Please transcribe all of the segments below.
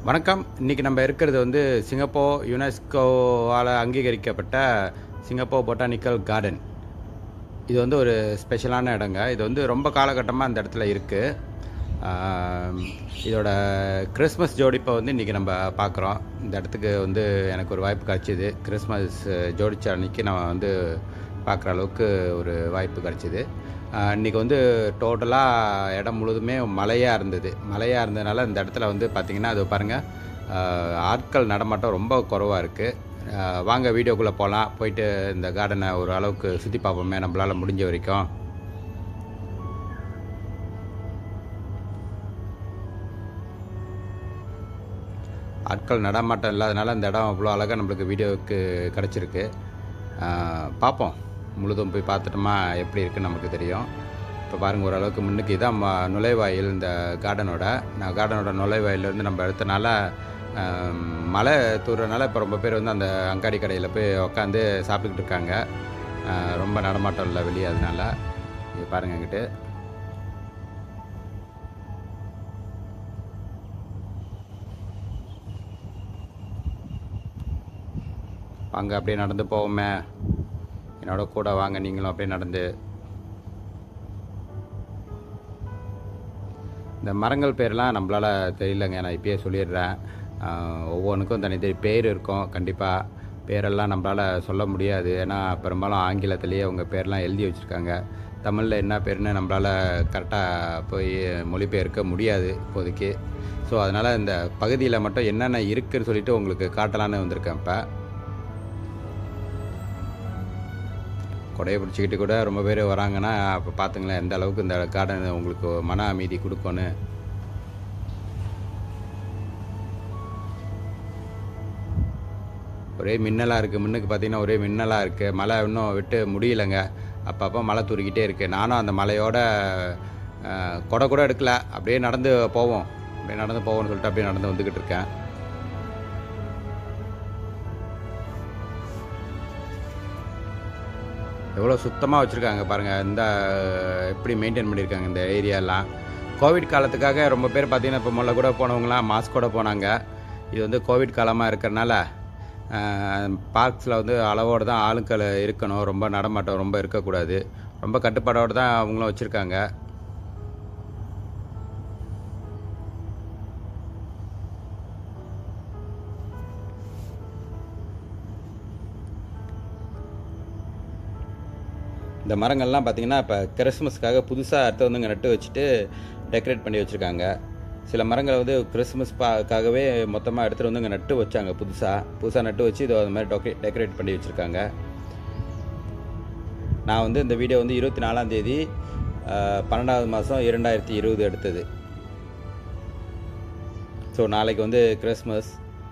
வணக்கம் இன்றைக்கி நம்ம இருக்கிறது வந்து சிங்கப்பூர் யுனெஸ்கோவால் அங்கீகரிக்கப்பட்ட சிங்கப்பூர் பொட்டானிக்கல் கார்டன் இது வந்து ஒரு ஸ்பெஷலான இடங்க இது வந்து ரொம்ப காலகட்டமாக அந்த இடத்துல இருக்குது இதோட கிறிஸ்மஸ் ஜோடிப்பை வந்து இன்றைக்கி நம்ம பார்க்குறோம் இந்த இடத்துக்கு வந்து எனக்கு ஒரு வாய்ப்பு கிடச்சிது கிறிஸ்மஸ் ஜோடிச்ச அன்னைக்கு நான் வந்து பார்க்குற அளவுக்கு ஒரு வாய்ப்பு கிடச்சிது இன்றைக்கி வந்து டோட்டலாக இடம் முழுதுமே மழையாக இருந்தது மழையாக இருந்ததுனால இந்த இடத்துல வந்து பார்த்திங்கன்னா அது பாருங்கள் ஆட்கள் நடமாட்டம் ரொம்ப குறவாக இருக்குது வாங்க வீடியோக்குள்ளே போகலாம் போயிட்டு இந்த கார்டனை ஒரு அளவுக்கு சுற்றி பார்ப்போமே நம்மளால் முடிஞ்ச வரைக்கும் ஆட்கள் நடமாட்டம் இல்லாதனால இந்த இடம் அவ்வளோ அழகாக நம்மளுக்கு வீடியோவுக்கு கிடச்சிருக்கு பார்ப்போம் முழுதும் போய் பார்த்துட்டோமா எப்படி இருக்குன்னு நமக்கு தெரியும் இப்போ பாருங்கள் ஓரளவுக்கு முன்னுக்கு இதான் ம- நுழைவாயில் இந்த கார்டனோட நான் கார்டனோட நுழைவாயிலேருந்து நம்ம எடுத்தனால ஆம், மழை தூர்றனால இப்போ ரொம்ப பேர் வந்து அந்த அங்காடி கடையில் போய் உட்காந்து சாப்பிட்டுக்கிட்டு இருக்காங்க ஆ, ரொம்ப நடமாட்டம் இல்லை வெளியே அதனால இங்கே பாருங்க எங்கிட்ட வாங்க அப்படியே நடந்து போவோமே என்னோட கூட வாங்க நீங்களும் அப்படியே நடந்து இந்த மரங்கள் பேர்லாம் நம்மளால் தெரியலங்க நான் இப்பயே சொல்லிடுறேன் ஆஹ் ஒவ்வொன்றுக்கும் தனித்தனி பேர் இருக்கும் கண்டிப்பாக பேரெல்லாம் நம்மளால் சொல்ல முடியாது ஏன்னா பெரும்பாலும் ஆங்கிலத்திலேயே அவங்க பேர்லாம் எழுதி வச்சுருக்காங்க தமிழில் என்ன பேருன்னு நம்மளால் கரெக்டாக போய் மொழிபெயர்க்க முடியாது இப்போதைக்கு ஸோ அதனால் இந்த பகுதியில் மட்டும் என்னென்ன இருக்குன்னு சொல்லிட்டு உங்களுக்கு காட்டலான்னு வந்திருக்கேன் இப்போ கொடையை பிடிச்சிக்கிட்டு கூட ரொம்ப பேர் வராங்கன்னா அப்போ பார்த்துங்களேன் எந்த அளவுக்கு இந்த கார்டன் உங்களுக்கு மன அமைதி கொடுக்கும்னு ஒரே மின்னலாக இருக்குது முன்னுக்கு பார்த்தீங்கன்னா ஒரே மின்னலாக இருக்குது மழை இன்னும் விட்டு முடியலைங்க அப்பப்போ மழை தூரிக்கிட்டே இருக்குது நானும் அந்த மலையோட அஹ், கொடை கூட எடுக்கல அப்படியே நடந்து போவோம் அப்படியே நடந்து போவோம்னு சொல்லிட்டு அப்படியே நடந்து வந்துக்கிட்டு இருக்கேன் எவ்வளோ சுத்தமாக வச்சுருக்காங்க பாருங்கள் இந்த எப்படி மெயின்டைன் பண்ணியிருக்காங்க இந்த ஏரியாலாம் கோவிட் காலத்துக்காக ரொம்ப பேர் பார்த்தீங்கன்னா இப்போ முதல்ல கூட போனவங்களாம் மாஸ்கோட போனாங்க இது வந்து கோவிட் காலமாக இருக்கிறனால பார்க்ஸில் வந்து அளவோடு தான் ஆளுக்கள் இருக்கணும் ரொம்ப நடமாட்டம் ரொம்ப இருக்கக்கூடாது ரொம்ப கட்டுப்பாடோடு தான் அவங்களும் வச்சுருக்காங்க இந்த மரங்கள்லாம் பார்த்தீங்கன்னா இப்போ கிறிஸ்மஸ்க்காக புதுசாக அடுத்து வந்து இங்கே நட்டு வச்சுட்டு டெக்கரேட் பண்ணி வச்சுருக்காங்க சில மரங்களை வந்து கிறிஸ்மஸ் பாக்காகவே மொத்தமாக எடுத்துகிட்டு வந்து இங்கே நட்டு வச்சாங்க புதுசாக புதுசாக நட்டு வச்சு இதோ அந்த மாதிரி டொக்கே டெக்கரேட் பண்ணி வச்சுருக்காங்க நான் வந்து இந்த வீடியோ வந்து இருபத்தி நாலாம் தேதி அஹ், பன்னெண்டாவது மாதம் இரண்டாயிரத்தி இருபது எடுத்தது ஸோ நாளைக்கு வந்து கிறிஸ்மஸ்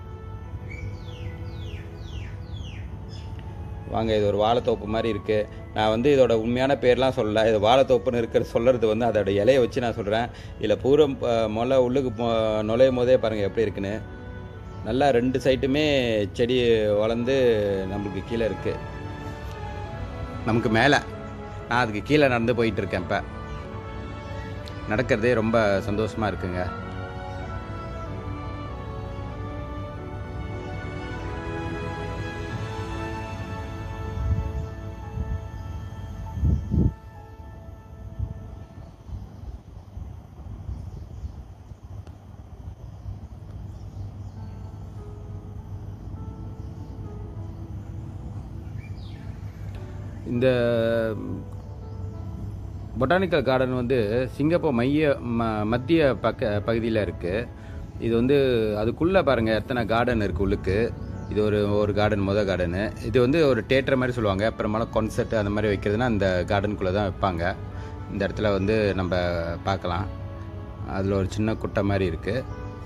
வாங்க இது ஒரு வாழைத்தோப்பு மாதிரி இருக்குது நான் வந்து இதோட உண்மையான பேர்லாம் சொல்லல இது வாழைத்தோப்புன்னு இருக்கிற சொல்கிறது வந்து அதோட இலையை வச்சு நான் சொல்கிறேன் இதில் பூரம் மொல்ல உள்ளுக்கு போ- நுழையும் போதே பாருங்கள் எப்படி இருக்குன்னு நல்லா ரெண்டு சைட்டுமே செடி வளர்ந்து நம்மளுக்கு கீழே இருக்குது நமக்கு மேலே நான் அதுக்கு கீழே நடந்து போயிட்டு இருக்கேன் இப்போ நடக்கிறதே ரொம்ப சந்தோஷமாக இருக்குங்க இந்த பொட்டானிக்கல் கார்டன் வந்து சிங்கப்பூர் மைய ம மத்திய பக்க பகுதியில் இருக்குது இது வந்து அதுக்குள்ளே பாருங்கள் எத்தனை கார்டன் இருக்குது உள்ளுக்கு இது ஒரு ஒரு கார்டன் முத கார்டனு இது வந்து ஒரு தேட்டர் மாதிரி சொல்லுவாங்க பெரும்பாலும் கான்சர்ட் அந்த மாதிரி வைக்கிறதுனா அந்த கார்டனுக்குள்ளே தான் வைப்பாங்க இந்த இடத்துல வந்து நம்ம பார்க்கலாம் அதில் ஒரு சின்ன குட்டை மாதிரி இருக்குது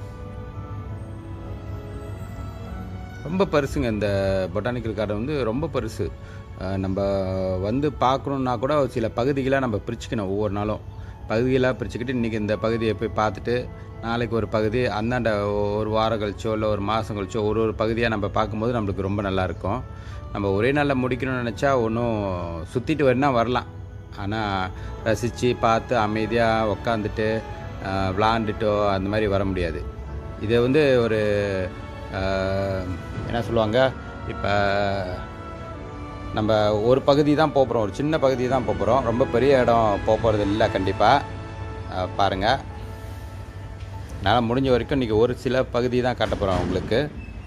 ரொம்ப பெருசுங்க இந்த பொட்டானிக்கல் கார்டன் வந்து ரொம்ப பெருசு அஹ் நம்ம வந்து பார்க்கணுன்னா கூட ஒரு சில பகுதிகளாக நம்ம பிரிச்சுக்கணும் ஒவ்வொரு நாளும் பகுதிகளாக பிரிச்சுக்கிட்டு இன்றைக்கி இந்த பகுதியை போய் பார்த்துட்டு நாளைக்கு ஒரு பகுதி அந்தாண்ட ஒரு வாரம் கழிச்சோ இல்லை ஒரு மாதம் கழிச்சோ ஒரு ஒரு பகுதியாக நம்ம பார்க்கும்போது நம்மளுக்கு ரொம்ப நல்லாயிருக்கும் நம்ம ஒரே நாளில் முடிக்கணும்னு நினச்சா ஒன்றும் சுற்றிட்டு வரனா வரலாம் ஆனால் ரசித்து பார்த்து அமைதியாக உக்காந்துட்டு விளாண்டுட்டோ அந்த மாதிரி வர முடியாது இது வந்து ஒரு ஆஹ், என்ன சொல்லுவாங்க இப்போ நம்ம ஒரு பகுதி தான் போகிறோம் ஒரு சின்ன பகுதி தான் போகிறோம் ரொம்ப பெரிய இடம் போகிறது இல்லை கண்டிப்பாக பாருங்கள் என்னால் முடிஞ்ச வரைக்கும் இன்றைக்கி ஒரு சில பகுதி தான் காட்ட போகிறோம் உங்களுக்கு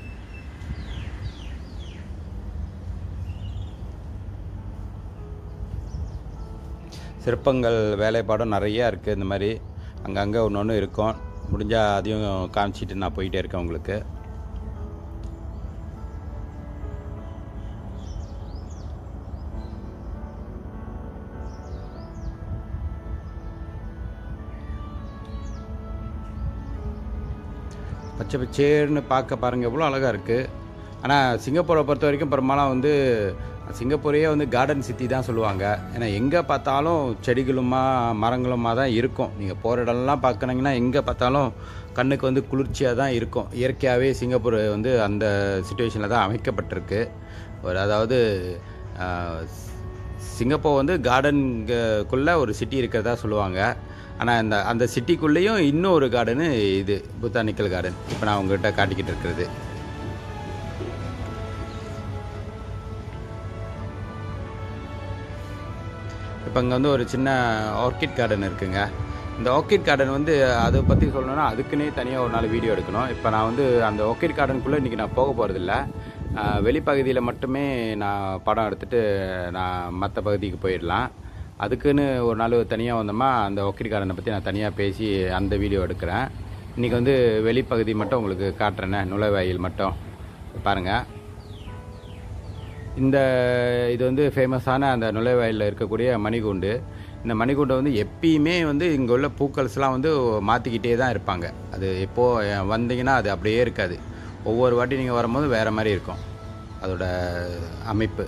சிற்பங்கள் வேலைப்பாடும் நிறையா இருக்குது இந்த மாதிரி அங்கங்கே ஒன்று ஒன்று இருக்கும் முடிஞ்சால் அதையும் காமிச்சிட்டு நான் போயிட்டே இருக்கேன் உங்களுக்கு பச்சை பச்சேர்னு பார்க்க பாருங்கள் எவ்வளோ அழகாக இருக்குது ஆனால் சிங்கப்பூரை பொறுத்த வரைக்கும் பெரும்பாலும் வந்து சிங்கப்பூரையே வந்து கார்டன் சிட்டி தான் சொல்லுவாங்க ஏன்னா எங்கே பார்த்தாலும் செடிகளுமா மரங்களுமா தான் இருக்கும் நீங்கள் போகிற இடம்லாம் பார்க்குறீங்கன்னா எங்கே பார்த்தாலும் கண்ணுக்கு வந்து குளிர்ச்சியாக தான் இருக்கும் இயற்கையாகவே சிங்கப்பூர் வந்து அந்த சுச்சுவேஷனில் தான் அமைக்கப்பட்டிருக்கு ஒரு அதாவது ஆஹ், சிங்கப்பூர் வந்து கார்டனுக்குள்ளே ஒரு சிட்டி இருக்கிறதா சொல்லுவாங்க ஆனால் அந்த அந்த சிட்டிக்குள்ளேயும் இன்னும் ஒரு கார்டனு இது புத்தானிக்கல் கார்டன் இப்போ நான் உங்ககிட்ட காட்டிக்கிட்டு இருக்கிறது இப்போ இங்கே வந்து ஒரு சின்ன ஆர்கிட் கார்டன் இருக்குங்க இந்த ஆர்கிட் கார்டன் வந்து அதை பற்றி சொல்லணும்னா அதுக்குன்னே தனியாக ஒரு நாள் வீடியோ எடுக்கணும் இப்போ நான் வந்து அந்த ஆர்கிட் கார்டனுக்குள்ளே இன்றைக்கி நான் போக போகிறதில்ல வெளிப்பகுதியில் மட்டுமே நான் படம் எடுத்துகிட்டு நான் மற்ற பகுதிக்கு போயிடலாம் அதுக்குன்னு ஒரு நாள் தனியாக வந்தோமா அந்த ஆர்கிட் கார்டனை பற்றி நான் தனியாக பேசி அந்த வீடியோ எடுக்கிறேன் இன்றைக்கி வந்து வெளிப்பகுதி மட்டும் உங்களுக்கு காட்டுறேனே நுழைவாயில் மட்டும் பாருங்கள் இந்த இது வந்து ஃபேமஸான அந்த நுழைவாயிலில் இருக்கக்கூடிய மணிகூண்டு இந்த மணிகூண்டை வந்து எப்பயுமே வந்து இங்கே உள்ள பூக்கள்ஸ்லாம் வந்து மாற்றிக்கிட்டே தான் இருப்பாங்க அது எப்போது வந்தீங்கன்னா அது அப்படியே இருக்காது ஒவ்வொரு வாட்டி நீங்கள் வரும்போது வேறு மாதிரி இருக்கும் அதோட அமைப்பு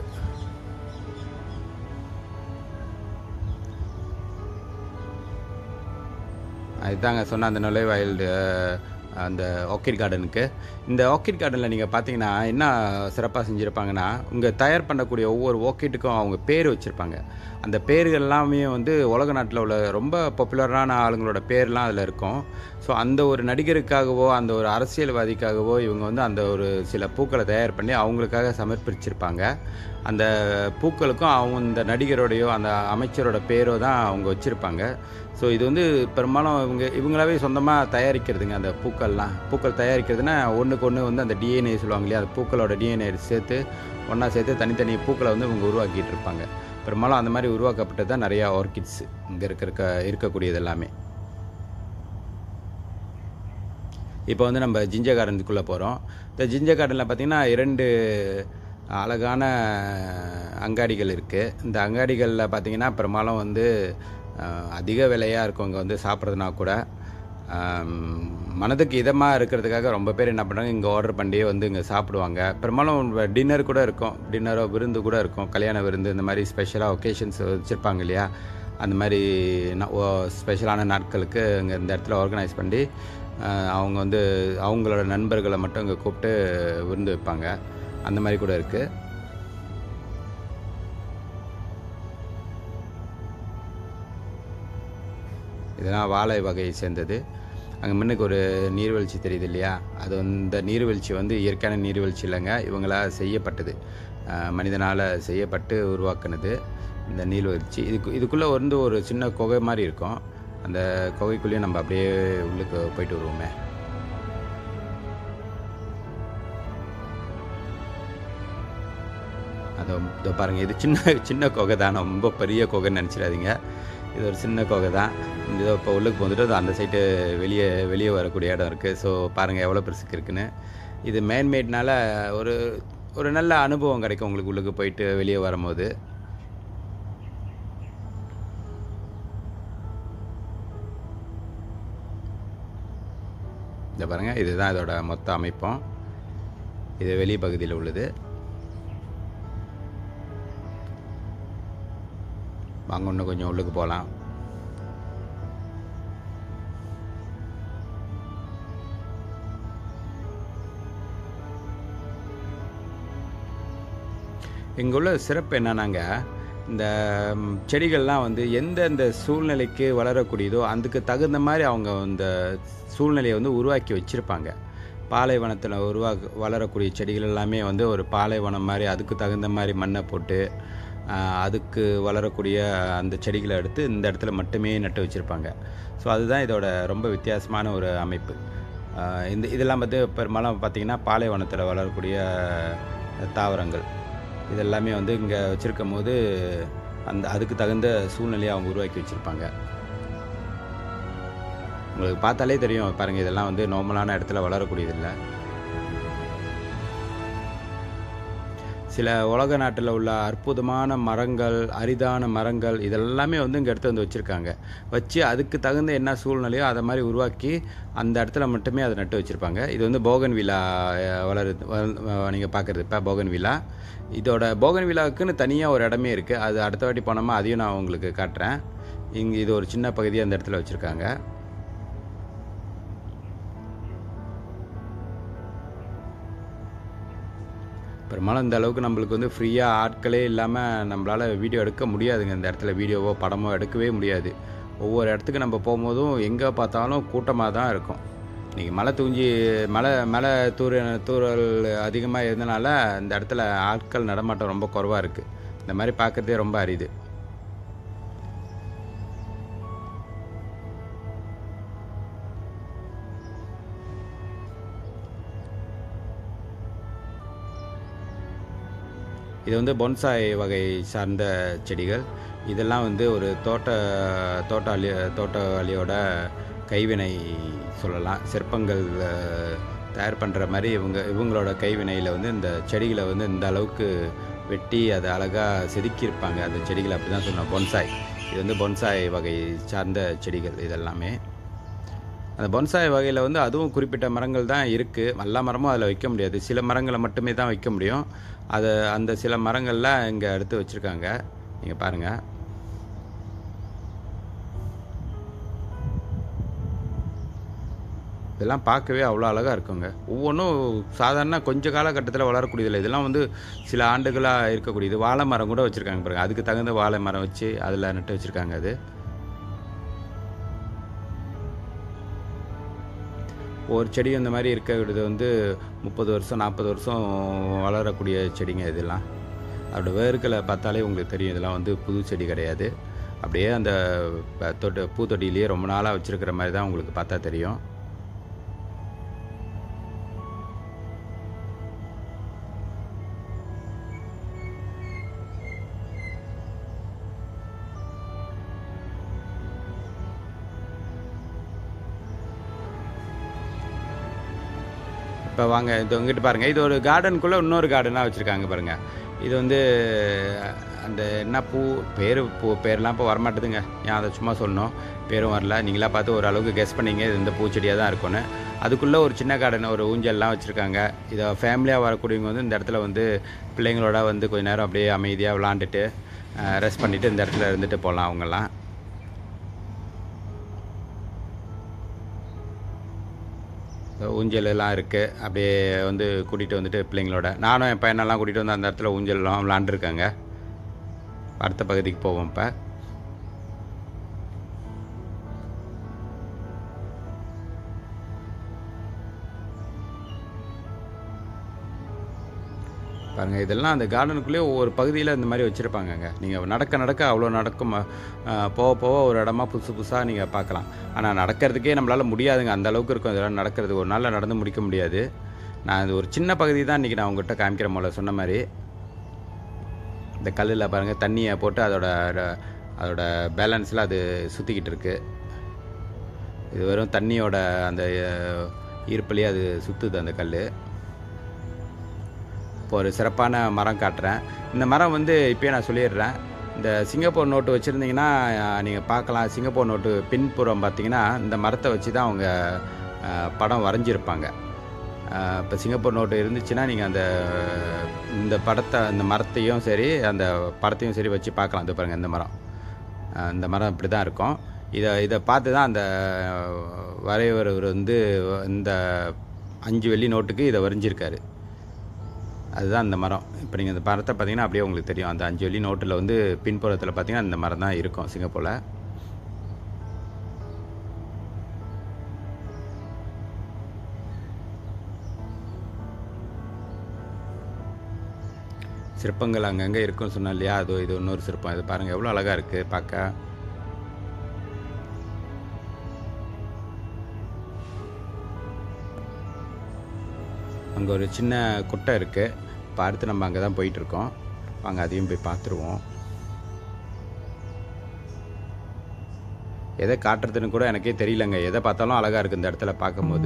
அதுதாங்க சொன்ன அந்த நுழைவாயில் அஹ், அந்த ஆர்கிட் கார்டனுக்கு இந்த ஆர்கிட் கார்டனில் நீங்கள் பார்த்தீங்கன்னா என்ன சிறப்பாக செஞ்சுருப்பாங்கன்னா உங்கள் தயார் பண்ணக்கூடிய ஒவ்வொரு ஆர்கிட்டுக்கும் அவங்க பேர் வச்சுருப்பாங்க அந்த பேர்கள் எல்லாமே வந்து உலக நாட்டில் உள்ள ரொம்ப பாப்புலரான ஆளுங்களோட பேர்லாம் அதில் இருக்கும் ஸோ அந்த ஒரு நடிகருக்காகவோ அந்த ஒரு அரசியல்வாதிக்காகவோ இவங்க வந்து அந்த ஒரு சில பூக்களை தயார் பண்ணி அவங்களுக்காக சமர்ப்பிச்சிருப்பாங்க அந்த பூக்களுக்கும் அவங்க இந்த நடிகரோடையோ அந்த அமைச்சரோட பேரோ தான் அவங்க வச்சுருப்பாங்க ஸோ இது வந்து பெரும்பாலும் இவங்க இவங்களாவே சொந்தமாக தயாரிக்கிறதுங்க அந்த பூக்கள்லாம் பூக்கள் தயாரிக்கிறதுனா ஒன்றுக்கு ஒன்று வந்து அந்த டிஎன்ஏ சொல்லுவாங்க இல்லையா அந்த பூக்களோட டிஎன்ஏ சேர்த்து ஒன்றா சேர்த்து தனித்தனி பூக்களை வந்து இவங்க உருவாக்கிட்டு இருப்பாங்க பெரும்பாலும் அந்த மாதிரி உருவாக்கப்பட்டது தான் நிறையா ஆர்கிட்ஸ் இங்கே இருக்கிற இருக்கக்கூடியது எல்லாமே இப்போ வந்து நம்ம ஜிஞ்சர் கார்டனுக்குள்ளே போகிறோம் இந்த ஜிஞ்சர் கார்டனில் பார்த்திங்கன்னா இரண்டு அழகான அங்காடிகள் இருக்குது இந்த அங்காடிகளில் பார்த்திங்கன்னா பெரும்பாலும் வந்து அஹ், அதிக விலையாக இருக்கும் இங்கே வந்து சாப்பிட்றதுனா கூட ஆம், மனதுக்கு இதமாக இருக்கிறதுக்காக ரொம்ப பேர் என்ன பண்ணுறாங்க இங்கே ஆர்டர் பண்ணியே வந்து இங்கே சாப்பிடுவாங்க பெரும்பாலும் டின்னர் கூட இருக்கும் டின்னரோ விருந்து கூட இருக்கும் கல்யாண விருந்து இந்த மாதிரி ஸ்பெஷலாக ஒகேஷன்ஸ் வச்சுருப்பாங்க இல்லையா அந்த மாதிரி நா- ஓ- ஸ்பெஷலான நாட்களுக்கு இங்கே இந்த இடத்துல ஆர்கனைஸ் பண்ணி அஹ், அவங்க வந்து அவங்களோட நண்பர்களை மட்டும் இங்கே கூப்பிட்டு விருந்து வைப்பாங்க அந்த மாதிரி கூட இருக்குது இதெல்லாம் வாழை வகையை சேர்ந்தது அங்கே முன்னுக்கு ஒரு நீர்வீழ்ச்சி தெரியுது இல்லையா அது இந்த நீர்வீழ்ச்சி வந்து இயற்கையான நீர்வீழ்ச்சி இல்லைங்க இவங்களால் செய்யப்பட்டது அஹ் மனிதனால் செய்யப்பட்டு உருவாக்குனது இந்த நீர்வீழ்ச்சி இதுக்கு இதுக்குள்ளே வந்து ஒரு சின்ன குகை மாதிரி இருக்கும் அந்த குகைக்குள்ளேயே நம்ம அப்படியே உள்ளுக்கு போயிட்டு வருவோமே அதை இதோ பாருங்கள் இது சின்ன சின்ன குகை தான் ரொம்ப பெரிய குகைன்னு நினச்சிடாதீங்க இது ஒரு சின்ன குகை தான் இந்த இதோ இப்போ உள்ளுக்கு வந்துட்டு அது அந்த சைட்டு வெளியே வெளியே வரக்கூடிய இடம் இருக்குது ஸோ பாருங்கள் எவ்வளோ பெருசுக்கு இருக்குன்னு இது மேன்மேட்னால ஒரு ஒரு நல்ல அனுபவம் கிடைக்கும் உங்களுக்கு உள்ளுக்கு போயிட்டு வெளியே வரும்போது இந்த பாருங்கள் இதுதான் இதோட மொத்த அமைப்பும் இது வெளி பகுதியில் உள்ளது வாங்க இன்னும் கொஞ்சம் உள்ளுக்கு போகலாம் இங்கே உள்ள சிறப்பு என்னன்னாங்க இந்த ம், செடிகள்லாம் வந்து எந்தெந்த சூழ்நிலைக்கு வளரக்கூடியதோ அதுக்கு தகுந்த மாதிரி அவங்க அந்த சூழ்நிலையை வந்து உருவாக்கி வச்சுருப்பாங்க பாலைவனத்தில் உருவாக்க வளரக்கூடிய செடிகள் எல்லாமே வந்து ஒரு பாலைவனம் மாதிரி அதுக்கு தகுந்த மாதிரி மண்ணை போட்டு ஆஹ், அதுக்கு வளரக்கூடிய அந்த செடிகளை எடுத்து இந்த இடத்துல மட்டுமே நட்டு வச்சுருப்பாங்க ஸோ அதுதான் இதோட ரொம்ப வித்தியாசமான ஒரு அமைப்பு ஆஹ், இந்த இதெல்லாம் வந்து பெரும்பாலும் பார்த்திங்கன்னா பாலைவனத்தில் வளரக்கூடிய தாவரங்கள் இதெல்லாமே வந்து இங்கே வச்சுருக்கும் போது அந்த அதுக்கு தகுந்த சூழ்நிலையை அவங்க உருவாக்கி வச்சுருப்பாங்க உங்களுக்கு பார்த்தாலே தெரியும் பாருங்கள் இதெல்லாம் வந்து நார்மலான இடத்துல வளரக்கூடியதில்லை சில உலக நாட்டில் உள்ள அற்புதமான மரங்கள் அரிதான மரங்கள் இதெல்லாமே வந்து இங்கே எடுத்து வந்து வச்சுருக்காங்க வச்சு அதுக்கு தகுந்த என்ன சூழ்நிலையோ அதை மாதிரி உருவாக்கி அந்த இடத்துல மட்டுமே அதை நட்டு வச்சுருப்பாங்க இது வந்து போகன் விழா வளருது நீங்கள் பார்க்குறது இப்போ போகன் விழா இதோட போகன் விழாவுக்குன்னு தனியாக ஒரு இடமே இருக்குது அது அடுத்த வாட்டி போனோமா அதையும் நான் உங்களுக்கு காட்டுறேன் இங்கே இது ஒரு சின்ன பகுதியாக அந்த இடத்துல வச்சுருக்காங்க பெரும்பாலும் இந்த அளவுக்கு நம்மளுக்கு வந்து ஃப்ரீயாக ஆட்களே இல்லாமல் நம்மளால் வீடியோ எடுக்க முடியாதுங்க இந்த இடத்துல வீடியோவோ படமோ எடுக்கவே முடியாது ஒவ்வொரு இடத்துக்கு நம்ம போகும்போதும் எங்கே பார்த்தாலும் கூட்டமாக தான் இருக்கும் இன்றைக்கி மழை தூஞ்சி மழை மழை தூர தூறல் அதிகமாக இருந்தனால இந்த இடத்துல ஆட்கள் நடமாட்டம் ரொம்ப குறைவாக இருக்குது இந்த மாதிரி பார்க்குறதே ரொம்ப அரிது இது வந்து பொன்சாய் வகை சார்ந்த செடிகள் இதெல்லாம் வந்து ஒரு தோட்ட தோட்டாளி தோட்டவாளியோட கைவினை சொல்லலாம் சிற்பங்கள் அஹ், தயார் பண்ணுற மாதிரி இவங்க இவங்களோட கைவினையில் வந்து இந்த செடிகளை வந்து இந்த அளவுக்கு வெட்டி அதை அழகாக செதுக்கியிருப்பாங்க அந்த செடிகளை அப்படி தான் சொன்னோம் பொன்சாய் இது வந்து பொன்சாய் வகை சார்ந்த செடிகள் இதெல்லாமே அந்த பொன்சாய் வகையில் வந்து அதுவும் குறிப்பிட்ட மரங்கள் தான் இருக்குது எல்லா மரமும் அதில் வைக்க முடியாது சில மரங்களை மட்டுமே தான் வைக்க முடியும் அதை அந்த சில மரங்கள்லாம் இங்கே எடுத்து வச்சுருக்காங்க நீங்கள் பாருங்கள் இதெல்லாம் பார்க்கவே அவ்வளோ அழகாக இருக்குங்க ஒவ்வொன்றும் சாதாரண கொஞ்ச காலகட்டத்தில் வளரக்கூடியதில்லை இதெல்லாம் வந்து சில ஆண்டுகளாக இருக்கக்கூடியது வாழை மரம் கூட வச்சுருக்காங்க பாருங்க அதுக்கு தகுந்த வாழை மரம் வச்சு அதில் நட்டு வச்சுருக்காங்க அது ஒரு செடி இந்த மாதிரி இருக்கிறது வந்து முப்பது வருஷம் நாற்பது வருஷம் வளரக்கூடிய செடிங்க இதெல்லாம் அதோட வேர்களை பார்த்தாலே உங்களுக்கு தெரியும் இதெல்லாம் வந்து புது செடி கிடையாது அப்படியே அந்த ப- தொட்டு பூத்தொட்டியிலேயே ரொம்ப நாளாக வச்சுருக்கிற மாதிரி தான் உங்களுக்கு பார்த்தா தெரியும் இப்போ வாங்க இது உங்ககிட்ட பாருங்கள் இது ஒரு கார்டனுக்குள்ளே இன்னொரு கார்டனாக வச்சுருக்காங்க பாருங்கள் இது வந்து அந்த என்ன பூ பேர் பூ பேர்லாம் இப்போ வரமாட்டுதுங்க ஏன் அதை சும்மா சொன்னோம் பேரும் வரல நீங்களா பார்த்து ஒரு அளவுக்கு கெஸ் பண்ணீங்க இது இந்த பூச்செடியாக தான் இருக்கும்னு அதுக்குள்ளே ஒரு சின்ன கார்டன் ஒரு ஊஞ்சல்லாம் வச்சுருக்காங்க இதை ஃபேமிலியாக வரக்கூடியவங்க வந்து இந்த இடத்துல வந்து பிள்ளைங்களோட வந்து கொஞ்ச நேரம் அப்படியே அமைதியாக விளாண்டுட்டு ரெஸ்ட் பண்ணிவிட்டு இந்த இடத்துல இருந்துட்டு போகலாம் அவங்கெல்லாம் ஊஞ்சல் எல்லாம் இருக்குது அப்படியே வந்து கூட்டிகிட்டு வந்துட்டு பிள்ளைங்களோட நானும் என் பையனெல்லாம் கூட்டிகிட்டு வந்து அந்த இடத்துல ஊஞ்சல்லாம் விளாண்டுருக்காங்க அடுத்த பகுதிக்கு போவோம் இப்போ பாருங்கள் இதெல்லாம் அந்த கார்டனுக்குள்ளேயே ஒவ்வொரு பகுதியில் இந்த மாதிரி வச்சுருப்பாங்கங்க நீங்கள் நடக்க நடக்க அவ்வளோ நடக்கும் அஹ், போக போக ஒரு இடமா புதுசு புதுசாக நீங்கள் பார்க்கலாம் ஆனால் நடக்கிறதுக்கே நம்மளால் முடியாதுங்க அந்த அளவுக்கு இருக்கும் இதெல்லாம் நடக்கிறது ஒரு நாளில் நடந்து முடிக்க முடியாது நான் இது ஒரு சின்ன பகுதி தான் இன்றைக்கி நான் உங்கள்கிட்ட காமிக்கிறேன் போல சொன்ன மாதிரி இந்த கல்லில் பாருங்கள் தண்ணியை போட்டு அதோட அதோட பேலன்ஸில் அது சுற்றிக்கிட்டு இருக்கு இது வெறும் தண்ணியோட அந்த அஹ், ஈர்ப்புலேயே அது சுற்றுது அந்த கல் இப்போ ஒரு சிறப்பான மரம் காட்டுறேன் இந்த மரம் வந்து இப்போயே நான் சொல்லிடுறேன் இந்த சிங்கப்பூர் நோட்டு வச்சுருந்தீங்கன்னா நீங்கள் பார்க்கலாம் சிங்கப்பூர் நோட்டு பின்புறம் பார்த்தீங்கன்னா இந்த மரத்தை வச்சு தான் அவங்க அஹ், படம் வரைஞ்சிருப்பாங்க இப்போ சிங்கப்பூர் நோட்டு இருந்துச்சுன்னா நீங்கள் அந்த இந்த படத்தை அந்த மரத்தையும் சரி அந்த படத்தையும் சரி வச்சு பார்க்கலாம் இது பாருங்கள் இந்த மரம் அஹ், இந்த மரம் இப்படி தான் இருக்கும் இதை இதை பார்த்து தான் அந்த வரைவர் வந்து இந்த அஞ்சு வெள்ளி நோட்டுக்கு இதை வரைஞ்சிருக்காரு அதுதான் அந்த மரம் இப்போ நீங்கள் இந்த மரத்தை பார்த்தீங்கன்னா அப்படியே உங்களுக்கு தெரியும் அந்த அஞ்சு வெள்ளி நோட்டில் வந்து பின்புறத்தில் பார்த்தீங்கன்னா அந்த மரம் தான் இருக்கும் சிங்கப்பூரில் சிற்பங்கள் அங்கங்கே இருக்குன்னு சொன்னேன் இல்லையா அது இது இன்னொரு சிற்பம் இது பாருங்கள் எவ்வளோ அழகாக இருக்குது பார்க்க அங்கே ஒரு சின்ன குட்டை இருக்குது இப்போ அடுத்து நம்ம அங்கே தான் போயிட்டுருக்கோம் வாங்க அதையும் போய் பார்த்துருவோம் எதை காட்டுறதுன்னு கூட எனக்கே தெரியலங்க எதை பார்த்தாலும் அழகாக இருக்குது இந்த இடத்துல பார்க்கும்போது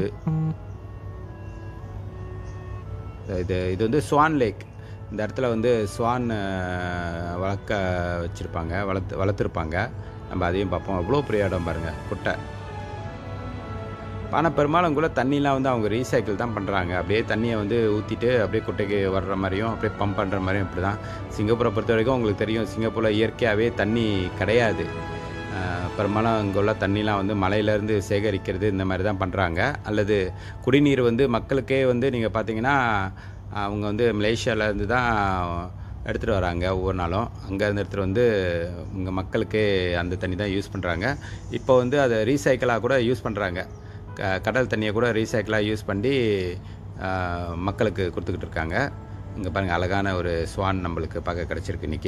இது இது வந்து ஸ்வான் லேக் இந்த இடத்துல வந்து ஸ்வான் அஹ், வளர்க்க வச்சுருப்பாங்க வளர்த்து வளர்த்துருப்பாங்க நம்ம அதையும் பார்ப்போம் அவ்வளோ பெரிய இடம் பாருங்கள் குட்டை ஆனால் பெரும்பாலும் கூட தண்ணிலாம் வந்து அவங்க ரீசைக்கிள் தான் பண்ணுறாங்க அப்படியே தண்ணியை வந்து ஊற்றிட்டு அப்படியே குட்டைக்கு வர்ற மாதிரியும் அப்படியே பம்ப் பண்ணுற மாதிரியும் இப்படி தான் சிங்கப்பூரை பொறுத்த வரைக்கும் உங்களுக்கு தெரியும் சிங்கப்பூரில் இயற்கையாகவே தண்ணி கிடையாது அஹ், பெரும்பாலும் அங்கே உள்ள தண்ணிலாம் வந்து மலையிலேருந்து சேகரிக்கிறது இந்த மாதிரி தான் பண்ணுறாங்க அல்லது குடிநீர் வந்து மக்களுக்கே வந்து நீங்கள் பார்த்தீங்கன்னா அவங்க வந்து மலேசியாவிலேருந்து தான் எடுத்துகிட்டு வராங்க ஒவ்வொரு நாளும் அங்கேருந்து எடுத்துகிட்டு வந்து இங்கே மக்களுக்கே அந்த தண்ணி தான் யூஸ் பண்ணுறாங்க இப்போ வந்து அதை ரீசைக்கிளாக கூட யூஸ் பண்ணுறாங்க க கடல் தண்ணியை கூட ரீசைக்கிளாக யூஸ் பண்ணி ஆ, மக்களுக்கு கொடுத்துக்கிட்டு இருக்காங்க இங்கே பாருங்கள் அழகான ஒரு ஸ்வான் நம்மளுக்கு பார்க்க கிடச்சிருக்கு இன்றைக்கி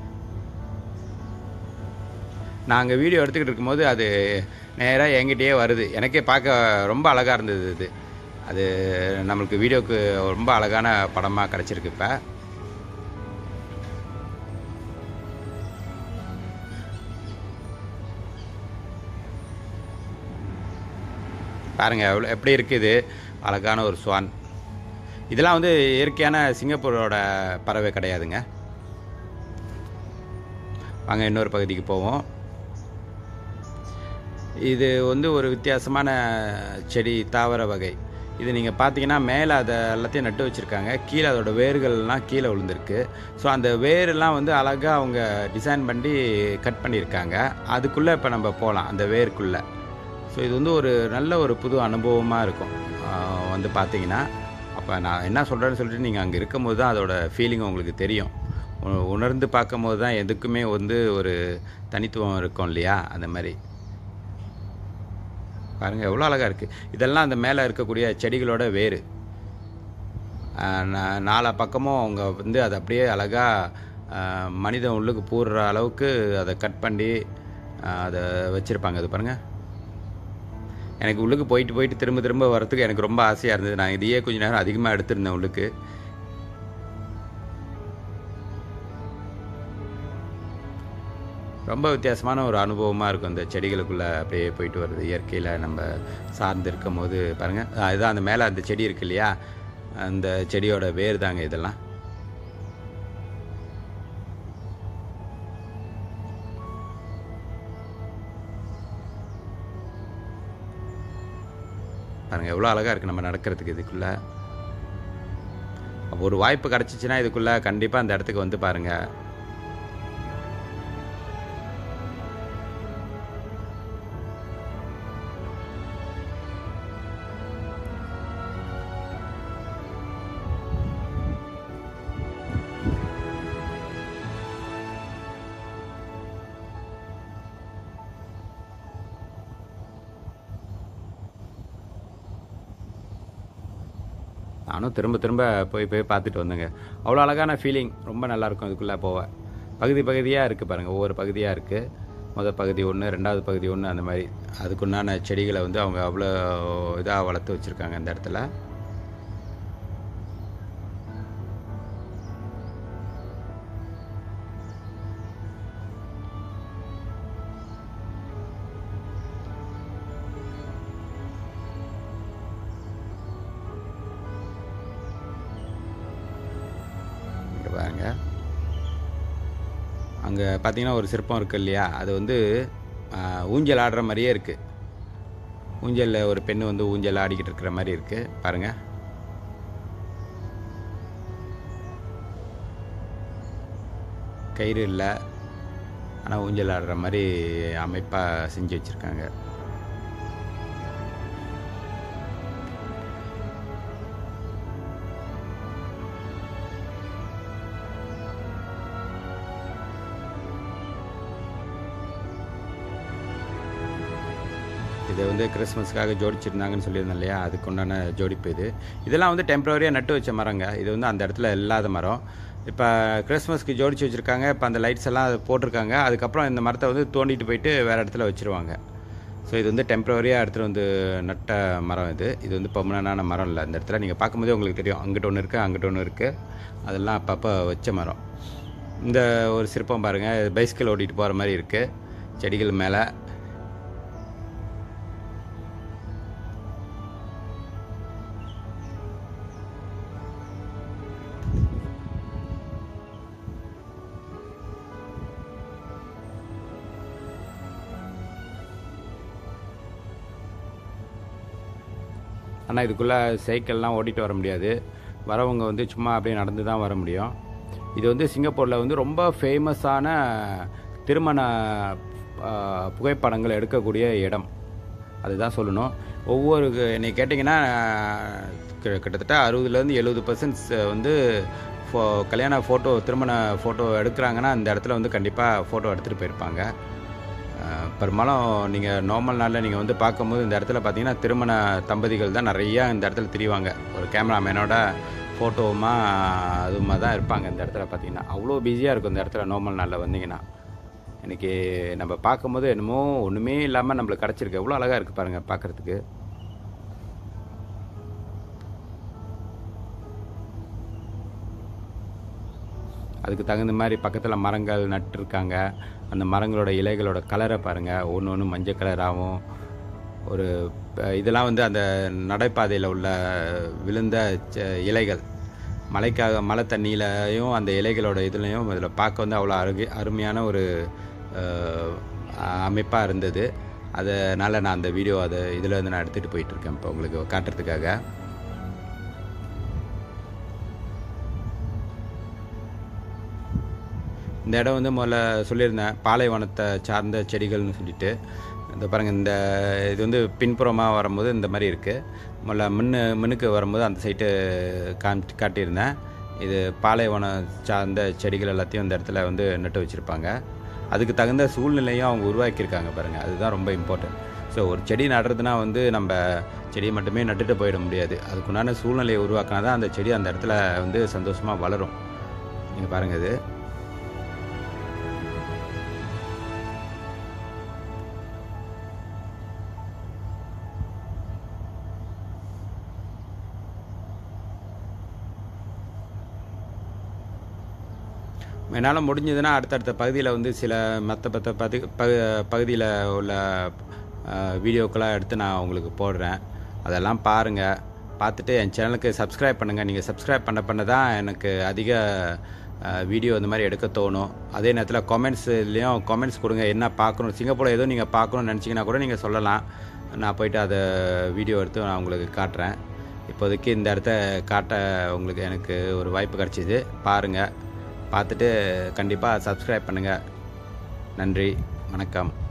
நாங்கள் வீடியோ எடுத்துக்கிட்டு இருக்கும்போது அது நேராக என்கிட்டயே வருது எனக்கே பார்க்க ரொம்ப அழகாக இருந்தது இது அது நம்மளுக்கு வீடியோக்கு ரொம்ப அழகான படமாக கிடச்சிருக்கு இப்போ பாருங்கள் எவ்வளோ எப்படி இருக்குது அழகான ஒரு ஸ்வான் இதெல்லாம் வந்து இயற்கையான சிங்கப்பூரோட பறவை கிடையாதுங்க வாங்க இன்னொரு பகுதிக்கு போவோம் இது வந்து ஒரு வித்தியாசமான செடி தாவர வகை இது நீங்கள் பார்த்தீங்கன்னா மேலே அதை எல்லாத்தையும் நட்டு வச்சுருக்காங்க கீழே அதோட வேர்கள்லாம் கீழே விழுந்திருக்கு ஸோ அந்த வேரெல்லாம் வந்து அழகாக அவங்க டிசைன் பண்ணி கட் பண்ணியிருக்காங்க அதுக்குள்ளே இப்போ நம்ம போகலாம் அந்த வேருக்குள்ளே ஸோ இது வந்து ஒரு நல்ல ஒரு புது அனுபவமாக இருக்கும் ஆஹ் வந்து பார்த்தீங்கன்னா அப்போ நான் என்ன சொல்கிறேன்னு சொல்லிட்டு நீங்கள் அங்கே இருக்கும்போது தான் அதோட ஃபீலிங் உங்களுக்கு தெரியும் உ- உணர்ந்து பார்க்கும்போது தான் எதுக்குமே வந்து ஒரு தனித்துவம் இருக்கும் இல்லையா அந்த மாதிரி பாருங்கள் எவ்வளோ அழகாக இருக்குது இதெல்லாம் அந்த மேலே இருக்கக்கூடிய செடிகளோட வேர் நாலா பக்கமும் அவங்க வந்து அதை அப்படியே அழகாக மனிதன் உள்ளுக்கு பூடுற அளவுக்கு அதை கட் பண்ணி ஆஹ் அதை வச்சுருப்பாங்க அது பாருங்கள் எனக்கு உள்ளுக்கு போயிட்டு போயிட்டு திரும்ப திரும்ப வரத்துக்கு எனக்கு ரொம்ப ஆசையாக இருந்தது நான் இதையே கொஞ்ச நேரம் அதிகமாக எடுத்திருந்தேன் உள்ளுக்கு ரொம்ப வித்தியாசமான ஒரு அனுபவமாக இருக்கும் இந்த செடிகளுக்குள்ளே அப்படியே போயிட்டு வருது இயற்கையில் நம்ம சார்ந்து இருக்கும் போது பாருங்கள் அதுதான் அந்த மேலே அந்த செடி இருக்கு இல்லையா அந்த செடியோட வேர் தாங்க இதெல்லாம் பாருங்கள் எவ்வளோ அழகாக இருக்குது நம்ம நடக்கிறதுக்கு இதுக்குள்ளே அப்போ ஒரு வாய்ப்பு கிடச்சிச்சின்னா இதுக்குள்ளே கண்டிப்பாக அந்த இடத்துக்கு வந்து பாருங்கள் நானும் திரும்ப திரும்ப போய் போய் பார்த்துட்டு வந்தேங்க அவ்வளோ அழகான ஃபீலிங் ரொம்ப நல்லாயிருக்கும் இதுக்குள்ளே போக பகுதி பகுதியாக இருக்குது பாருங்கள் ஒவ்வொரு பகுதியாக இருக்குது முதல் பகுதி ஒன்று ரெண்டாவது பகுதி ஒன்று அந்த மாதிரி அதுக்குண்டான செடிகளை வந்து அவங்க அவ்வளோ இதாக வளர்த்து வச்சுருக்காங்க இந்த இடத்துல இங்கே பாருங்க அங்கே பார்த்தீங்கன்னா ஒரு சிற்பம் இருக்கு இல்லையா அது வந்து ஆ, ஊஞ்சல் ஆடுற மாதிரியே இருக்குது ஊஞ்சலில் ஒரு பெண் வந்து ஊஞ்சல் ஆடிக்கிட்டு இருக்கிற மாதிரி இருக்குது பாருங்கள் கயிறு இல்லை ஆனால் ஊஞ்சல் ஆடுற மாதிரி அமைப்பாக செஞ்சு வச்சுருக்காங்க இது வந்து கிறிஸ்மஸ்க்காக ஜோடிச்சிருந்தாங்கன்னு சொல்லியிருந்தேன் இல்லையா அதுக்கு உண்டான ஜோடிப்பு இது இதெல்லாம் வந்து டெம்பரரியாக நட்டு வச்ச மரங்க இது வந்து அந்த இடத்துல இல்லாத மரம் இப்போ கிறிஸ்மஸ்க்கு ஜோடிச்சு வச்சுருக்காங்க இப்போ அந்த லைட்ஸ் எல்லாம் அது போட்டிருக்காங்க அதுக்கப்புறம் இந்த மரத்தை வந்து தோண்டிட்டு போயிட்டு வேறு இடத்துல வச்சுருவாங்க ஸோ இது வந்து டெம்பரரியாக எடுத்துகிட்டு வந்து நட்ட மரம் இது இது வந்து பர்மனண்டான மரம் இல்லை இந்த இடத்துல நீங்கள் பார்க்கும்போதே உங்களுக்கு தெரியும் அங்கிட்ட ஒன்று இருக்குது அங்கிட்ட ஒன்று இருக்குது அதெல்லாம் அப்பப்போ வச்ச மரம் இந்த ஒரு சிற்பம் பாருங்கள் பைசிக்கல் ஓட்டிகிட்டு போகிற மாதிரி இருக்குது செடிகள் மேலே ஆனால் இதுக்குள்ளே சைக்கிள்லாம் ஓட்டிகிட்டு வர முடியாது வரவங்க வந்து சும்மா அப்படியே நடந்து தான் வர முடியும் இது வந்து சிங்கப்பூரில் வந்து ரொம்ப ஃபேமஸான திருமண ஆ, புகைப்படங்கள் எடுக்கக்கூடிய இடம் அதுதான் சொல்லணும் ஒவ்வொரு என்னை கேட்டிங்கன்னா கி- கிட்டத்தட்ட அறுபதுலேருந்து எழுபது பர்சன்ட் வந்து ஃபோ கல்யாண ஃபோட்டோ திருமண ஃபோட்டோ எடுக்கிறாங்கன்னா இந்த இடத்துல வந்து கண்டிப்பாக ஃபோட்டோ எடுத்துகிட்டு போயிருப்பாங்க அஹ் பெரும்பாலும் நீங்கள் நார்மல் நாளில் நீங்கள் வந்து பார்க்கும்போது இந்த இடத்துல பார்த்தீங்கன்னா திருமண தம்பதிகள் தான் நிறையா இந்த இடத்துல திரிவாங்க ஒரு கேமராமேனோட ஃபோட்டோவுமா அதுமா தான் இருப்பாங்க இந்த இடத்துல பார்த்தீங்கன்னா அவ்வளோ பிஸியாக இருக்கும் இந்த இடத்துல நார்மல் நாளில் வந்தீங்கன்னா இன்னைக்கு நம்ம பார்க்கும்போது என்னமோ ஒன்றுமே இல்லாமல் நம்மளுக்கு கிடச்சிருக்கு எவ்வளோ அழகாக இருக்குது பாருங்கள் பார்க்குறதுக்கு அதுக்கு தகுந்த மாதிரி பக்கத்தில் மரங்கள் நட்டிருக்காங்க அந்த மரங்களோட இலைகளோட கலரை பாருங்கள் ஒன்று ஒன்று மஞ்சள் கலராகவும் ஒரு ப- இதெல்லாம் வந்து அந்த நடைபாதையில் உள்ள விழுந்த ச- இலைகள் மழைக்காக மழை தண்ணியிலையும் அந்த இலைகளோட இதுலையும் இதில் பார்க்க வந்து அவ்வளோ அருகு அருமையான ஒரு அமைப்பாக இருந்தது அதனால் நான் அந்த வீடியோ அதை இதில் வந்து நான் எடுத்துகிட்டு போயிட்டுருக்கேன் இப்போ உங்களுக்கு காட்டுறதுக்காக இந்த இடம் வந்து முதல்ல சொல்லியிருந்தேன் பாலைவனத்தை சார்ந்த செடிகள்னு சொல்லிட்டு இந்த பாருங்கள் இந்த இது வந்து பின்புறமாக வரும்போது இந்த மாதிரி இருக்குது முதல்ல மின்னு மின்னுக்கு வரும்போது அந்த சைட்டு காமிச்சு காட்டியிருந்தேன் இது பாலைவனம் சார்ந்த செடிகள் எல்லாத்தையும் இந்த இடத்துல வந்து நட்டு வச்சுருப்பாங்க அதுக்கு தகுந்த சூழ்நிலையும் அவங்க உருவாக்கியிருக்காங்க பாருங்கள் அதுதான் ரொம்ப இம்பார்ட்டன்ட் ஸோ ஒரு செடி நடுறதுனா வந்து நம்ம செடியை மட்டுமே நட்டுட்டு போயிட முடியாது அதுக்குண்டான சூழ்நிலையை உருவாக்கினா தான் அந்த செடி அந்த இடத்துல வந்து சந்தோஷமாக வளரும் நீங்கள் பாருங்கள் இது என்னால் முடிஞ்சதுன்னா அடுத்தடுத்த பகுதியில் வந்து சில மற்ற மற்ற பதி பகுதியில் உள்ள வீடியோக்கெல்லாம் எடுத்து நான் உங்களுக்கு போடுறேன் அதெல்லாம் பாருங்கள் பார்த்துட்டு என் சேனலுக்கு சப்ஸ்கிரைப் பண்ணுங்கள் நீங்கள் சப்ஸ்கிரைப் பண்ண பண்ண தான் எனக்கு அதிக வீடியோ இந்த மாதிரி எடுக்க தோணும் அதே நேரத்தில் கமெண்ட்ஸ்லேயும் கமெண்ட்ஸ் கொடுங்க என்ன பார்க்கணும் சிங்கப்பூரில் எதுவும் நீங்கள் பார்க்கணும்னு நினச்சிங்கன்னா கூட நீங்கள் சொல்லலாம் நான் போயிட்டு அதை வீடியோ எடுத்து நான் உங்களுக்கு காட்டுறேன் இப்போதைக்கு இந்த இடத்த காட்ட உங்களுக்கு எனக்கு ஒரு வாய்ப்பு கிடச்சிது பாருங்கள் பார்த்துட்டு கண்டிப்பாக சப்ஸ்கிரைப் பண்ணுங்கள் நன்றி வணக்கம்